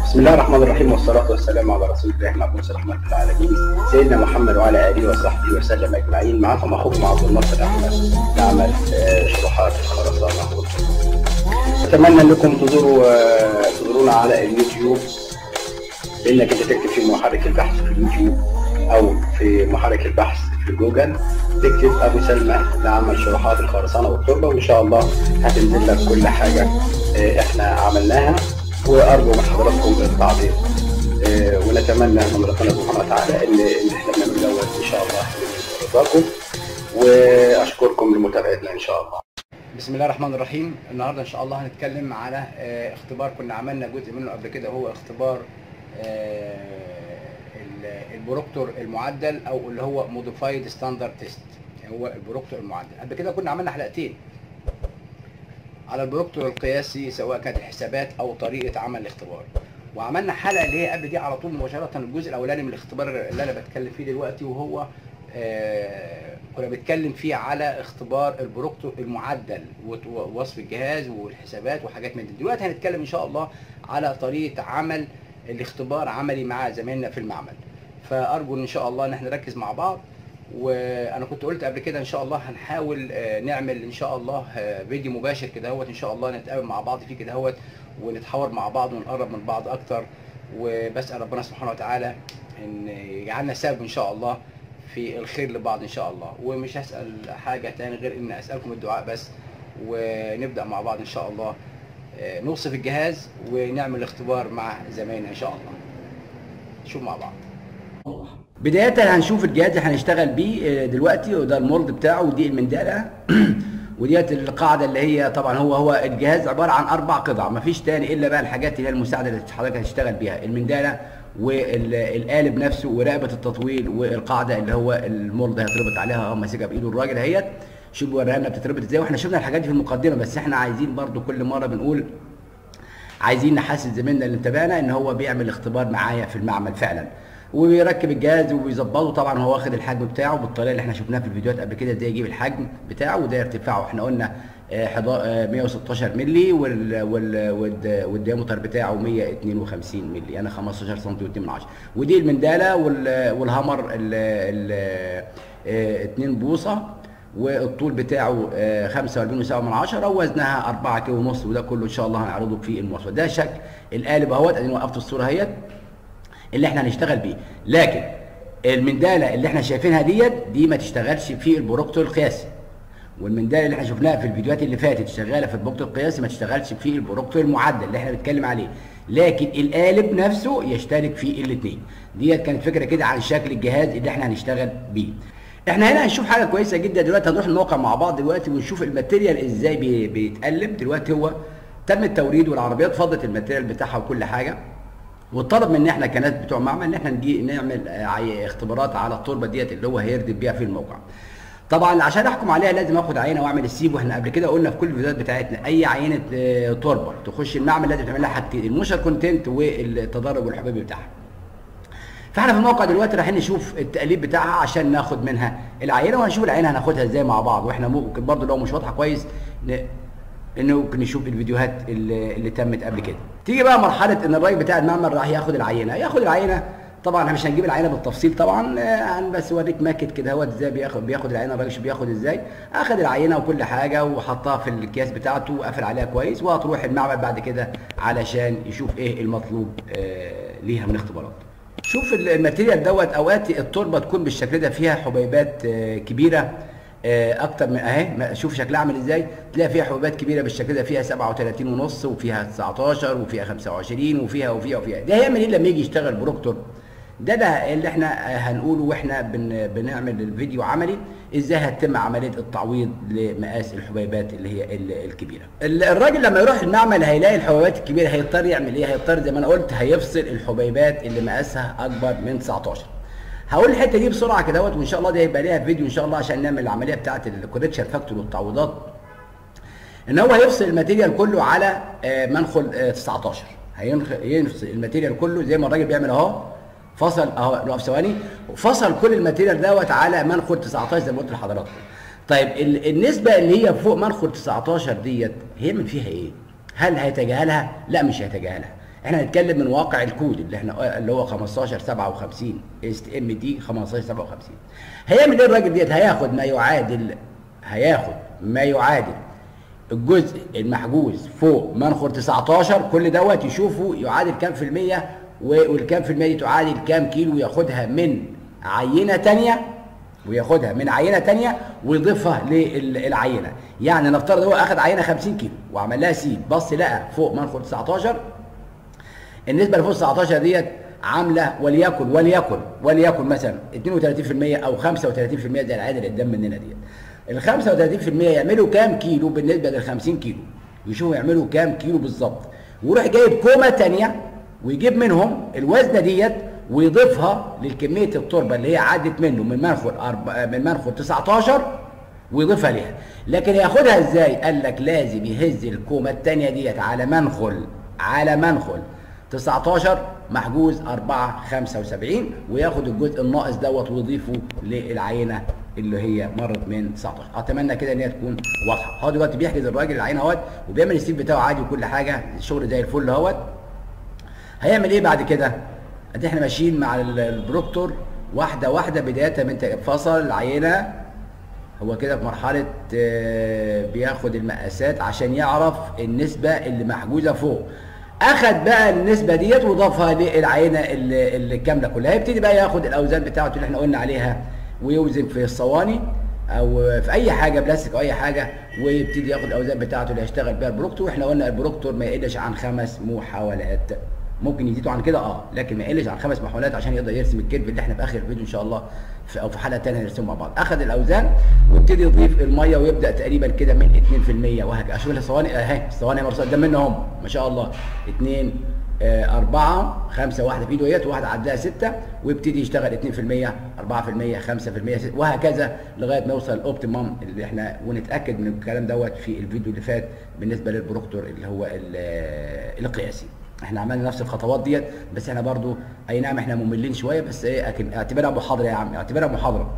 بسم الله الرحمن الرحيم والصلاة والسلام على رسول الله المبعوث رحمة العالمين سيدنا محمد وعلى آله وصحبه وسلم أجمعين معكم أخوكم عبد الناصر أحمد نعمل آه، شروحات الخرسانة أتمنى أنكم تزوروا آه، تزورونا على اليوتيوب بإنك أنت تكتب في محرك البحث في اليوتيوب أو في محرك البحث في جوجل تكتب أبو سلمى لعمل شروحات الخرسانة والتربة وإن شاء الله هتنزل لك كل حاجة آه، إحنا عملناها وارجو من حضراتكم التعليق آه، ونتمنى من ربنا سبحانه وتعالى ان ان احنا بنعمل دوت ان شاء الله رضاكم واشكركم لمتابعتنا ان شاء الله. بسم الله الرحمن الرحيم النهارده ان شاء الله هنتكلم على آه، اختبار كنا عملنا جزء منه قبل كده هو اختبار آه، ال- البروكتور المعدل او اللي هو موديفايد ستاندرد تيست هو البروكتور المعدل قبل كده كنا عملنا حلقتين على البروكتور القياسي سواء كانت الحسابات او طريقه عمل الاختبار وعملنا حلقه اللي هي قبل دي على طول مباشره الجزء الاولاني من الاختبار اللي انا بتكلم فيه دلوقتي وهو آه كنا بنتكلم فيه على اختبار البروكتور المعدل وت- ووصف الجهاز والحسابات وحاجات من دي دلوقتي هنتكلم ان شاء الله على طريقه عمل الاختبار عملي مع زمايلنا في المعمل فارجو ان شاء الله ان احنا نركز مع بعض وانا كنت قلت قبل كده ان شاء الله هنحاول آه، نعمل ان شاء الله آه، فيديو مباشر كده هوت ان شاء الله نتقابل مع بعض فيه كده هوت ونتحاور مع بعض ونقرب من بعض اكتر وبسال ربنا سبحانه وتعالى ان يجعلنا سبب ان شاء الله في الخير لبعض ان شاء الله ومش هسال حاجه تاني غير ان اسالكم الدعاء بس ونبدا مع بعض ان شاء الله آه، نوصف الجهاز ونعمل اختبار مع زمايلنا ان شاء الله نشوف مع بعض بداية هنشوف الجهاز اللي هنشتغل بيه آه، دلوقتي وده المولد بتاعه ودي المندالة وديت القاعدة اللي هي طبعا هو هو الجهاز عبارة عن أربع قطع مفيش تاني إلا بقى الحاجات اللي هي المساعدة اللي حضرتك هتشتغل بيها المندالة والقالب نفسه ورقبة التطويل والقاعدة اللي هو المولد هيتربط عليها هو ماسكها بإيده الراجل اهيت شوف وريها لنا بتتربط ازاي واحنا شفنا الحاجات دي في المقدمة بس احنا عايزين برضو كل مرة بنقول عايزين نحسس زميلنا اللي متابعنا ان هو بيعمل اختبار معايا في المعمل فعلا وبيركب الجهاز وبيظبطه طبعا هو واخد الحجم بتاعه بالطريقه اللي احنا شفناها في الفيديوهات قبل كده ازاي يجيب الحجم بتاعه وده ارتفاعه احنا قلنا آه، حضا- آه، 116 مللي وال وال والد- والديامتر بتاعه 152 مللي انا 15 سم و2 من 10 ودي المنداله وال- والهامر ال ال- آه، 2 بوصه والطول بتاعه آه، 45 وسبعة من عشرة ووزنها 4 كيلو ونص وده كله ان شاء الله هنعرضه في المواصفات ده شكل القالب اهوت اديني وقفت الصوره اهيت اللي احنا هنشتغل بيه لكن المنداله اللي احنا شايفينها ديت دي ما تشتغلش في البروكتور القياسي والمنداله اللي احنا شفناها في الفيديوهات اللي فاتت شغاله في البروكتور القياسي ما تشتغلش في البروكتور المعدل اللي احنا بنتكلم عليه لكن القالب نفسه يشترك في الاثنين ديت كانت فكره كده عن شكل الجهاز اللي احنا هنشتغل بيه احنا هنا هنشوف حاجه كويسه جدا دلوقتي هنروح الموقع مع بعض دلوقتي ونشوف الماتيريال ازاي بي- بيتقلب دلوقتي هو تم التوريد والعربيات فضت الماتيريال بتاعها وكل حاجه وطلب مننا احنا كناس بتوع معمل ان احنا نجي نعمل آه، عي- اختبارات على التربه ديت اللي هو هيردب بيها في الموقع. طبعا عشان احكم عليها لازم اخد عينه واعمل السيب واحنا قبل كده قلنا في كل الفيديوهات بتاعتنا اي عينه آه، تربه تخش المعمل لازم تعمل لها حاجتين الموشر كونتنت والتدرج والحبيبي بتاعها. فاحنا في الموقع دلوقتي رايحين نشوف التقليب بتاعها عشان ناخد منها العينه وهنشوف العينه هناخدها ازاي مع بعض واحنا ممكن برضه لو مش واضحه كويس ن... انه ممكن نشوف الفيديوهات اللي, اللي تمت قبل كده تيجي بقى مرحله ان الراجل بتاع المعمل راح ياخد العينه ياخد العينه طبعا احنا مش هنجيب العينه بالتفصيل طبعا آه، هن بس اوريك ماكت كده هو ازاي بياخد بياخد العينه الراجل شوف بياخد ازاي اخد العينه وكل حاجه وحطها في الاكياس بتاعته وقفل عليها كويس وهتروح المعمل بعد كده علشان يشوف ايه المطلوب آه، ليها من اختبارات شوف ال- الماتيريال دوت اوقات التربه تكون بالشكل ده فيها حبيبات آه، كبيره آه، اكتر من اهي ما- شوف شكلها عامل ازاي تلاقي فيها حبيبات كبيره بالشكل ده فيها 37 ونص وفيها 19 وفيها 25 وفيها وفيها وفيها ده هيعمل ايه لما يجي يشتغل بروكتور ده ده اللي احنا آه، هنقوله واحنا بن بنعمل الفيديو عملي ازاي هتتم عمليه التعويض لمقاس الحبيبات اللي هي ال- الكبيره ال- الراجل لما يروح المعمل هيلاقي الحبيبات الكبيره هيضطر يعمل ايه هيضطر زي ما انا قلت هيفصل الحبيبات اللي مقاسها اكبر من 19 هقول الحته دي بسرعه كده وان شاء الله دي هيبقى ليها فيديو ان شاء الله عشان نعمل العمليه بتاعه الكوريكشن فاكتور والتعويضات ان هو هيفصل الماتيريال كله على آه، منخل آه، 19 هينخ- يفصل الماتيريال كله زي ما الراجل بيعمل اهو فصل اهو نقف ثواني فصل كل الماتيريال دوت على منخل 19 زي ما قلت لحضراتكم طيب ال- النسبه اللي هي فوق منخل 19 ديت هيعمل فيها ايه؟ هل هيتجاهلها؟ لا مش هيتجاهلها احنا هنتكلم من واقع الكود اللي احنا اللي هو 15 57 اس تي ام دي 15 57 هيعمل ايه الراجل ديت هياخد ما يعادل هياخد ما يعادل الجزء المحجوز فوق منخر 19 كل دوت يشوفوا يعادل كام في المية والكام في المية دي تعادل كام كيلو وياخدها من عينة تانية وياخدها من عينة تانية ويضيفها للعينة يعني نفترض هو اخد عينة 50 كيلو وعمل لها سيد بص لقى فوق منخر 19 النسبة اللي فوق 19 ديت عاملة وليكن وليكن وليكن مثلا 32% او 35% زي العينة اللي قدام مننا ديت ال 35% يعملوا كام كيلو بالنسبه لل 50 كيلو يشوفوا يعملوا كام كيلو بالظبط ويروح جايب كومه ثانيه ويجيب منهم الوزنه ديت ويضيفها للكميه التربه اللي هي عدت منه من منخل أرب... من منخل 19 ويضيفها ليها لكن ياخدها ازاي قال لك لازم يهز الكومه الثانيه ديت على منخل على منخل 19 محجوز 4 75 وياخد الجزء الناقص دوت ويضيفه للعينه اللي هي مرت من 19 اتمنى كده ان هي تكون واضحه هو دلوقتي بيحجز الراجل العين اهوت وبيعمل السيف بتاعه عادي وكل حاجه الشغل زي الفل اهوت هيعمل ايه بعد كده ادي احنا ماشيين مع البروكتور واحده واحده بدايه من فصل العينه هو كده في مرحله بياخد المقاسات عشان يعرف النسبه اللي محجوزه فوق اخد بقى النسبه ديت وضافها للعينه الكامله كلها هيبتدي بقى ياخد الاوزان بتاعته اللي احنا قلنا عليها ويوزن في الصواني او في اي حاجه بلاستيك او اي حاجه ويبتدي ياخد الاوزان بتاعته اللي هيشتغل بيها البروكتور واحنا قلنا البروكتور ما يقلش عن خمس محاولات ممكن يزيدوا عن كده اه لكن ما يقلش عن خمس محاولات عشان يقدر يرسم الكيرف اللي احنا في اخر الفيديو ان شاء الله في او في حلقه ثانيه هنرسمه مع بعض اخذ الاوزان وابتدي يضيف الميه ويبدا تقريبا كده من 2% وهكذا اشوف الصواني اهي الصواني مرصوصه قدام منهم هم ما شاء الله 2 أربعة خمسة واحدة في ايده اهيت وواحدة عدها ستة ويبتدي يشتغل 2% 4% 5% وهكذا لغاية ما يوصل الاوبتيمم اللي احنا ونتأكد من الكلام دوت في الفيديو اللي فات بالنسبة للبروكتور اللي هو القياسي. احنا عملنا نفس الخطوات ديت بس احنا برضو اي نعم احنا مملين شوية بس ايه اكن اعتبرها محاضرة يا عم اعتبرها محاضرة.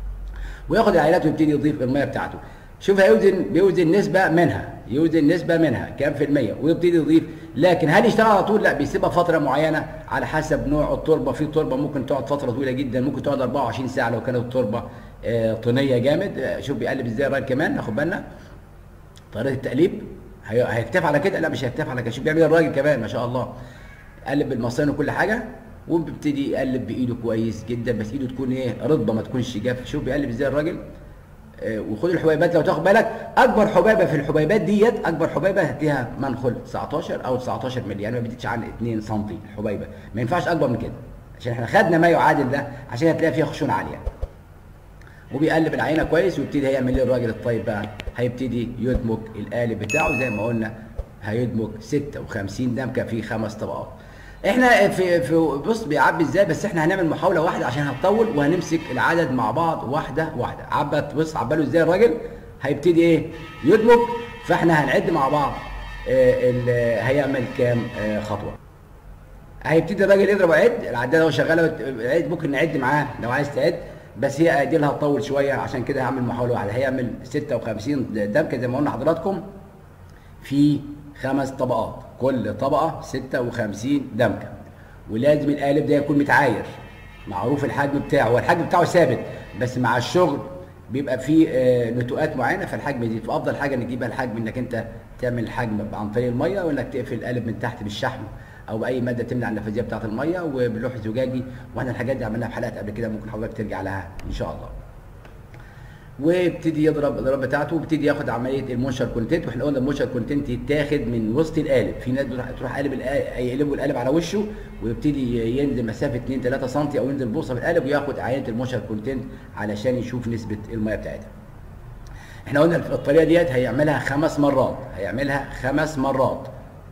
وياخد العينات ويبتدي يضيف المية بتاعته. شوف هيوزن بيوزن نسبة منها يوزن نسبة منها كام في المية ويبتدي يضيف لكن هل يشتغل على طول؟ لا بيسيبها فترة معينة على حسب نوع التربة في تربة ممكن تقعد فترة طويلة جدا ممكن تقعد 24 ساعة لو كانت التربة آه طينية جامد آه شوف بيقلب ازاي الراجل كمان ناخد بالنا طريقة التقليب هيكتفي على كده؟ لا مش هيكتفي على كده شوف بيعمل الراجل كمان ما شاء الله قلب بالمصين وكل حاجة وبيبتدي يقلب بايده كويس جدا بس ايده تكون ايه رطبه ما تكونش جاف شوف بيقلب ازاي الراجل وخد الحبيبات لو تاخد بالك اكبر حبيبه في الحبيبات ديت اكبر حبيبه هتلاقيها منخل 19 او 19 مللي يعني ما بتزيدش عن 2 سم الحبيبه ما ينفعش اكبر من كده عشان احنا خدنا ما يعادل ده عشان هتلاقي فيها خشونه عاليه وبيقلب العينه كويس ويبتدي هيعمل ايه الراجل الطيب بقى هيبتدي يدمج القالب بتاعه زي ما قلنا هيدمج 56 دمكه في خمس طبقات احنا في في بص بيعبي ازاي بس احنا هنعمل محاوله واحده عشان هتطول وهنمسك العدد مع بعض واحده واحده عبت بص عباله ازاي الراجل هيبتدي ايه يدمج فاحنا هنعد مع بعض اه هيعمل كام اه خطوه هيبتدي الراجل يضرب عد العداد هو شغاله عد ممكن نعد معاه لو عايز تعد بس هي دي هتطول شويه عشان كده هعمل محاوله واحده هيعمل 56 دمكه زي ما قلنا حضراتكم في خمس طبقات كل طبقة 56 دمكة ولازم القالب ده يكون متعاير معروف الحجم بتاعه هو الحجم بتاعه ثابت بس مع الشغل بيبقى فيه نتوءات معينه فالحجم دي فافضل حاجه نجيبها الحجم انك انت تعمل الحجم عن طريق الميه وانك تقفل القالب من تحت بالشحم او باي ماده تمنع النفاذيه بتاعه الميه وبلوح زجاجي واحنا الحاجات دي عملناها في حلقات قبل كده ممكن حضرتك ترجع لها ان شاء الله ويبتدي يضرب الضرب بتاعته ويبتدي ياخد عمليه المونشر كونتنت واحنا قلنا المونشر كونتنت يتاخد من وسط القالب في ناس تروح قالب يقلبوا القالب على وشه ويبتدي ينزل مسافه 2 3 سم او ينزل بوصه في القالب وياخد عينه المونشر كونتنت علشان يشوف نسبه الميه بتاعتها احنا قلنا الطريقه ديت هيعملها خمس مرات هيعملها خمس مرات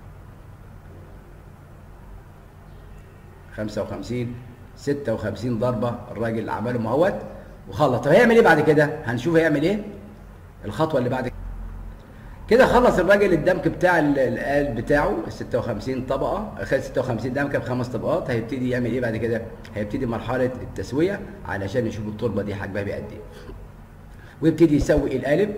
55 56 ضربه الراجل عملهم اهوت وخلص طب هيعمل ايه بعد كده هنشوف هيعمل ايه الخطوه اللي بعد كده كده خلص الراجل الدمك بتاع القالب بتاعه ال 56 طبقه خد 56 دمكه بخمس طبقات هيبتدي يعمل ايه بعد كده هيبتدي مرحله التسويه علشان يشوف التربه دي حجمها بقد ايه ويبتدي يسوي القالب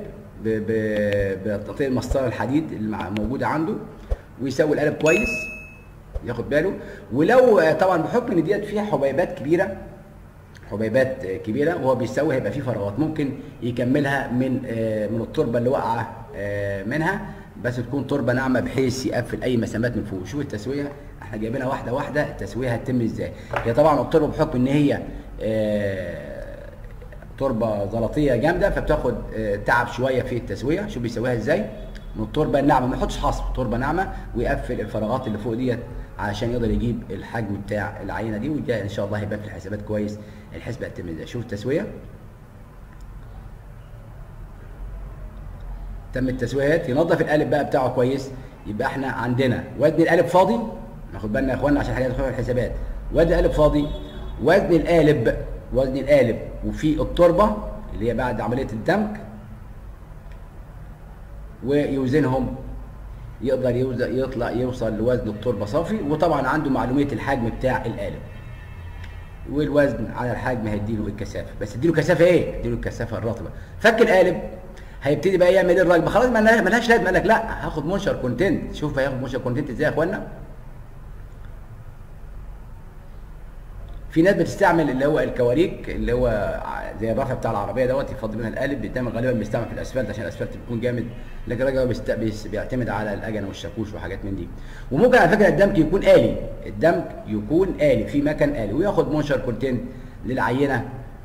بتقطيع المسطره الحديد اللي موجوده عنده ويسوي القالب كويس ياخد باله ولو آه، طبعا بحكم ان ديت فيها حبيبات كبيره حبيبات آه، كبيره وهو بيسوي هيبقى فيه فراغات ممكن يكملها من آه، من التربه اللي واقعه آه، منها بس تكون تربه ناعمه بحيث يقفل اي مسامات من فوق شوف التسويه احنا جايبينها واحده واحده التسويه هتتم ازاي هي طبعا التربه بحكم ان هي آه، تربه زلطيه جامده فبتاخد آه، تعب شويه في التسويه شوف بيسويها ازاي من التربه الناعمه ما يحطش حصر تربه ناعمه ويقفل الفراغات اللي فوق ديت عشان يقدر يجيب الحجم بتاع العينه دي وده ان شاء الله هيبقى في الحسابات كويس الحسبه هتتم ازاي شوف التسويه تم التسويات ينظف القالب بقى بتاعه كويس يبقى احنا عندنا وزن القالب فاضي ناخد بالنا يا اخوانا عشان حاجه تدخل في الحسابات وزن القالب فاضي وزن القالب وزن القالب وفي التربه اللي هي بعد عمليه الدمج ويوزنهم يقدر يوز- يطلع يوصل لوزن التربه صافي وطبعا عنده معلوميه الحجم بتاع القالب والوزن على الحجم هيديله الكثافه بس اديله كثافه ايه اديله الكثافه الرطبه فك القالب هيبتدي بقى يعمل ايه الراجل خلاص مالها- ملهاش لازمه قال لك لا هاخد منشر كونتنت شوف هياخد منشر كونتنت ازاي يا اخوانا في ناس بتستعمل اللي هو الكواريك اللي هو ع- زي الرفع بتاع العربيه دوت يفضل منها القالب دايما غالبا بيستعمل في الاسفلت عشان الاسفلت بيكون جامد لكن الراجل هو بيست- بيس- بيعتمد على الاجنه والشاكوش وحاجات من دي وممكن على فكره الدمج يكون آلي الدمج يكون آلي في مكان آلي وياخد منشر كونتنت للعينه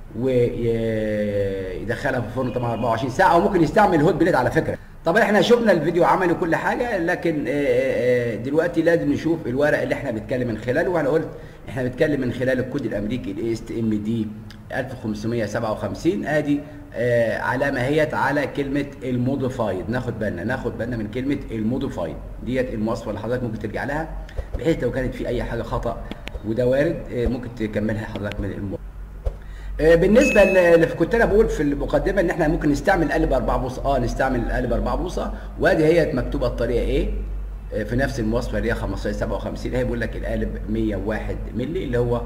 ويدخلها في الفرن طبعا 24 ساعه او ممكن يستعمل هوت بليد على فكره طبعا احنا شفنا الفيديو عملي كل حاجه لكن آه، آه، دلوقتي لازم نشوف الورق اللي احنا بنتكلم من خلاله وانا قلت احنا بنتكلم من خلال الكود الامريكي الاي اس تي ام دي 1557 ادي آه، علامه هيت على كلمه الموديفايد ناخد بالنا ناخد بالنا من كلمه الموديفايد ديت المواصفه اللي حضرتك ممكن ترجع لها بحيث لو كانت في اي حاجه خطا وده وارد آه، ممكن تكملها حضرتك من المو... آه، بالنسبه ل- اللي كنت انا بقول في المقدمه ان احنا ممكن نستعمل قلب 4 بوصه اه نستعمل القلب 4 بوصه وادي هي مكتوبه الطريقه ايه آه، في نفس المواصفه اللي هي 15 57 هي بيقول لك القالب 101 مللي اللي هو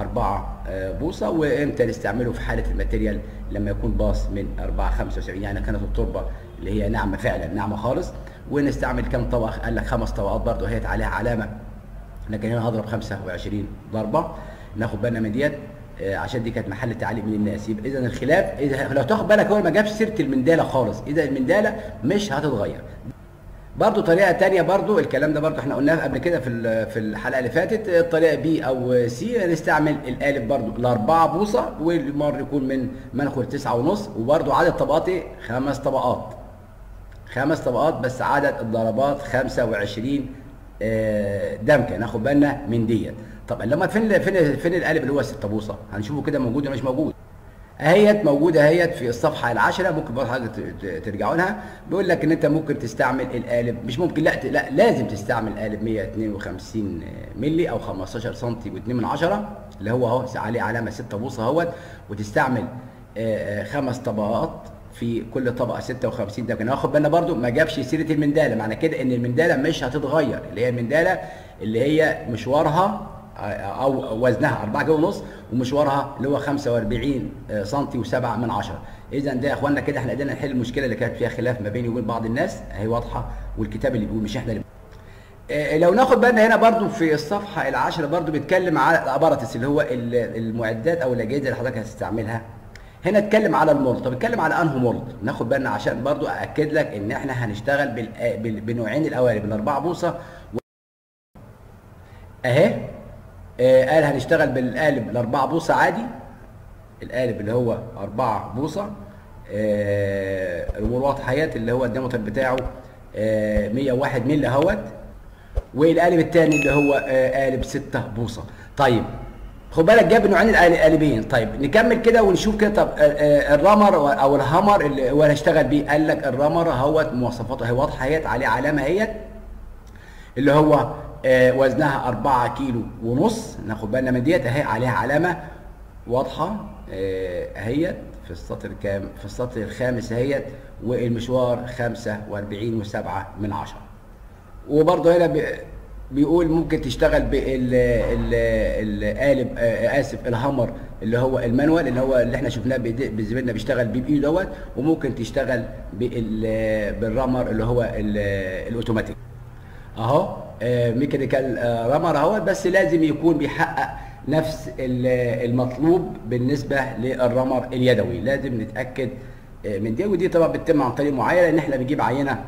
4 آه، بوصه وامتى نستعمله في حاله الماتيريال لما يكون باص من 4 75 يعني كانت التربه اللي هي ناعمه فعلا ناعمه خالص ونستعمل كام طبقه قال لك خمس طبقات برضه هي عليها علامه لكن انا هضرب 25 ضربه ناخد بالنا من ديت آه، عشان دي كانت محل تعليق من الناس يبقى اذا الخلاف اذا لو تاخد بالك هو ما جابش سيره المنداله خالص اذا المنداله مش هتتغير برضو طريقه تانية برضو الكلام ده برضو احنا قلناه قبل كده في ال- في الحلقه اللي فاتت الطريقه بي او سي نستعمل القالب برضو الاربعه بوصه والمر يكون من منخل تسعة ونص وبرضو عدد طبقاتي خمس طبقات خمس طبقات بس عدد الضربات 25 آه، دمكه ناخد بالنا من ديت طب لما فين فين فين القالب اللي هو 6 بوصه هنشوفه كده موجود ولا مش موجود اهيت موجوده اهيت في الصفحه العاشره ممكن برضه حاجه ت- ت- ترجعوا لها بيقول لك ان انت ممكن تستعمل القالب مش ممكن لا ت- لا لازم تستعمل قالب 152 مللي او 15 سم و2 من عشرة اللي هو اهو عليه علامه 6 بوصه اهوت وتستعمل آه، آه، خمس طبقات في كل طبقه 56 ده كان واخد بالنا برضو ما جابش سيره المنداله معنى كده ان المنداله مش هتتغير اللي هي المنداله اللي هي مشوارها او وزنها 4 كيلو ونص ومشوارها اللي هو 45 سم و7 من عشرة اذا ده يا اخوانا كده احنا قدرنا نحل المشكله اللي كانت فيها خلاف ما بيني وبين بعض الناس اهي واضحه والكتاب اللي بيقول مش احنا اللي آه، لو ناخد بالنا هنا برضو في الصفحه العاشره برضو بيتكلم على الاباراتس اللي هو ال- المعدات او الاجهزه اللي حضرتك هتستعملها هنا اتكلم على المولد طب اتكلم على انه مولد ناخد بالنا عشان برضو ااكد لك ان احنا هنشتغل بال- بال- بنوعين القوالب الاربعه بوصه و... اهي آه، قال هنشتغل بالقالب الاربعه بوصه عادي القالب اللي هو أربعة بوصة آه، الوراط حياة اللي هو الديامتر بتاعه آه، 101 مللي اهوت والقالب الثاني اللي هو آه، قالب 6 بوصة طيب خد بالك جاب نوعين القال- القالبين طيب نكمل كده ونشوف كده طب آه، آه، الرمر او الهامر اللي هو هنشتغل بيه قال لك الرمر اهوت مواصفاته هي واضحه اهيت عليه علامه اهيت اللي هو آه، وزنها 4 كيلو ونص ناخد بالنا من ديت اهي عليها علامه واضحه آه، اهيت في السطر كام في السطر الخامس اهيت والمشوار 45 و7 من عشرة وبرضه هنا بي- بيقول ممكن تشتغل بالقالب اسف الهامر اللي هو المانوال اللي هو اللي احنا شفناه بإيدي- بزميلنا بيشتغل بيه بايده دوت وممكن تشتغل بال- بالرامر اللي هو ال- الاوتوماتيك اهو آه، ميكانيكال آه، رامر اهوت بس لازم يكون بيحقق نفس ال- المطلوب بالنسبه للرمر اليدوي لازم نتاكد آه، من دي ودي طبعا بتتم عن طريق معين لان احنا بنجيب عينه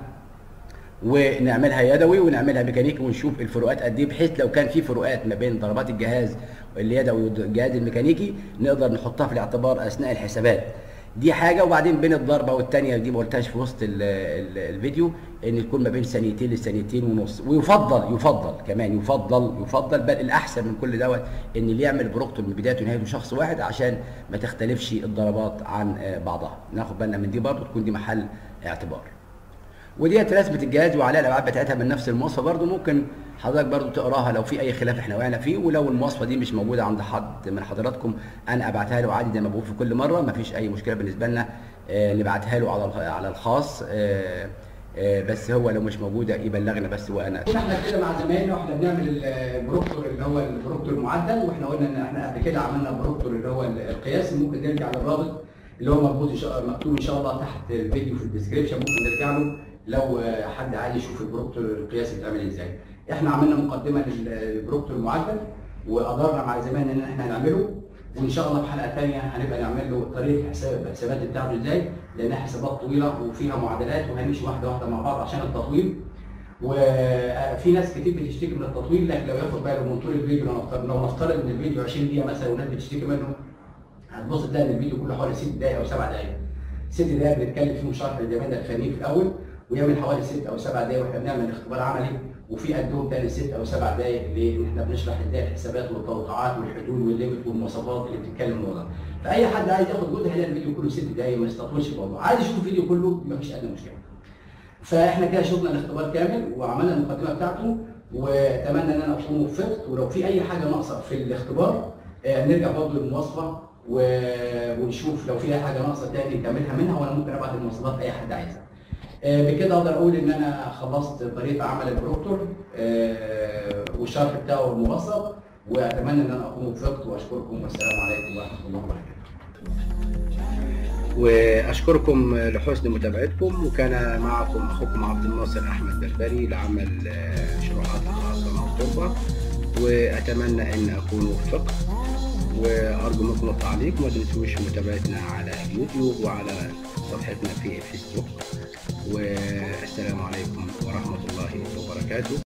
ونعملها يدوي ونعملها ميكانيكي ونشوف الفروقات قد ايه بحيث لو كان في فروقات ما بين ضربات الجهاز اليدوي والجهاز الميكانيكي نقدر نحطها في الاعتبار اثناء الحسابات دي حاجه وبعدين بين الضربه والثانيه دي ما قلتهاش في وسط ال ال الفيديو ان تكون ما بين ثانيتين لثانيتين ونص ويفضل يفضل كمان يفضل يفضل بل الاحسن من كل دوت ان اللي يعمل بروكتور من بدايته ونهايته شخص واحد عشان ما تختلفش الضربات عن آه، بعضها ناخد بالنا من دي برضه تكون دي محل اعتبار وديت رسمه الجهاز وعليها الابعاد بتاعتها من نفس المواصفه برضو ممكن حضرتك برضو تقراها لو في اي خلاف احنا وقعنا فيه ولو المواصفه دي مش موجوده عند حد من حضراتكم انا ابعتها له عادي زي ما بقول في كل مره مفيش اي مشكله بالنسبه لنا آه، نبعتها له على الخ- على الخاص آه، آه، بس هو لو مش موجوده يبلغنا بس وانا كنا احنا كده مع زمايلنا واحنا بنعمل البروكتور اللي هو البروكتور المعدل واحنا قلنا ان احنا قبل كده عملنا بروكتور اللي هو القياسي ممكن نرجع للرابط اللي هو مربوط إن شاء- مكتوب ان شاء الله تحت الفيديو في الديسكربشن ممكن نرجع له لو آه، حد عايز يشوف البروكتور القياسي بيتعمل ازاي. احنا عملنا مقدمه للبروكتور المعدل وقدرنا مع زمايلنا ان احنا نعمله وان شاء الله في حلقه ثانيه هنبقى نعمل له طريقه حساب الحسابات بتاعته ازاي لانها حسابات طويله وفيها معادلات وهنمشي واحده واحده مع بعض عشان التطويل وفي ناس كتير بتشتكي من التطويل لكن لو ياخد باله من طول الفيديو لو نفترض لو نفترض ان الفيديو 20 دقيقه مثلا والناس بتشتكي منه هتبص تلاقي ان الفيديو كله حوالي 6 دقائق او 7 دقائق. 6 دقائق بنتكلم فيهم شرح لزمايلنا الفنيين في الاول ويعمل حوالي 6 او 7 دقائق واحنا بنعمل اختبار عملي وفي قدهم تاني 6 او 7 دقائق ليه؟ ان احنا بنشرح ازاي الحسابات والتوقعات والحدود والليمت والمواصفات اللي بتتكلم الموضوع. فاي حد عايز ياخد جزء هيلاقي الفيديو كله 6 دقائق ما يستطولش الموضوع، عايز يشوف الفيديو كله مفيش ادنى مشكله. فاحنا كده شفنا الاختبار كامل وعملنا المقدمه بتاعته واتمنى ان انا اكون وفقت ولو في اي حاجه ناقصه في الاختبار آه، نرجع برضه للمواصفه و- ونشوف لو في اي حاجه ناقصه تاني نكملها منها وانا ممكن ابعت المواصفات اي حد عايزها. آه، بكده اقدر اقول ان انا خلصت طريقه عمل البروكتور آه، والشرح بتاعه المبسط واتمنى ان انا اكون وفقت واشكركم والسلام عليكم ورحمه الله وبركاته. واشكركم لحسن متابعتكم وكان معكم اخوكم عبد الناصر احمد بربري لعمل آه، شروحات العاصمه والتربه واتمنى ان اكون وفقت وارجو منكم التعليق وما تنسوش متابعتنا على اليوتيوب وعلى صفحتنا في الفيسبوك والسلام عليكم ورحمه الله وبركاته